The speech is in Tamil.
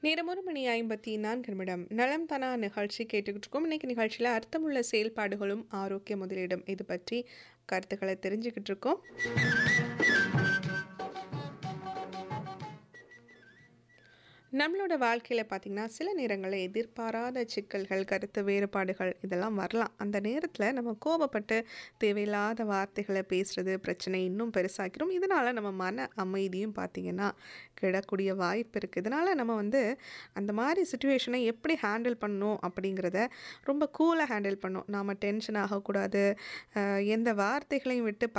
நேரம் ஒரு மணி ஐம்பத்தி நான்கு நிமிடம் நலம் தனா நிகழ்ச்சி கேட்டுக்கிட்டு இருக்கோம் இன்னைக்கு நிகழ்ச்சியில் அர்த்தமுள்ள செயல்பாடுகளும் ஆரோக்கிய முதலிடம் இது பற்றி கருத்துக்களை தெரிஞ்சுக்கிட்டு இருக்கோம் நம்மளோட வாழ்க்கையில் பார்த்திங்கன்னா சில நேரங்களில் எதிர்பாராத சிக்கல்கள் கருத்து வேறுபாடுகள் இதெல்லாம் வரலாம் அந்த நேரத்தில் நம்ம கோபப்பட்டு தேவையில்லாத வார்த்தைகளை பேசுகிறது பிரச்சனை இன்னும் பெருசாக்கிறோம் இதனால் நம்ம மன அமைதியும் பார்த்திங்கன்னா கிடக்கூடிய வாய்ப்பு இருக்குது இதனால் நம்ம வந்து அந்த மாதிரி சுச்சுவேஷனை எப்படி ஹேண்டில் பண்ணணும் அப்படிங்கிறத ரொம்ப கூலாக ஹேண்டில் பண்ணணும் நாம் டென்ஷன் ஆகக்கூடாது அஹ் எந்த வார்த்தைகளையும் விட்டு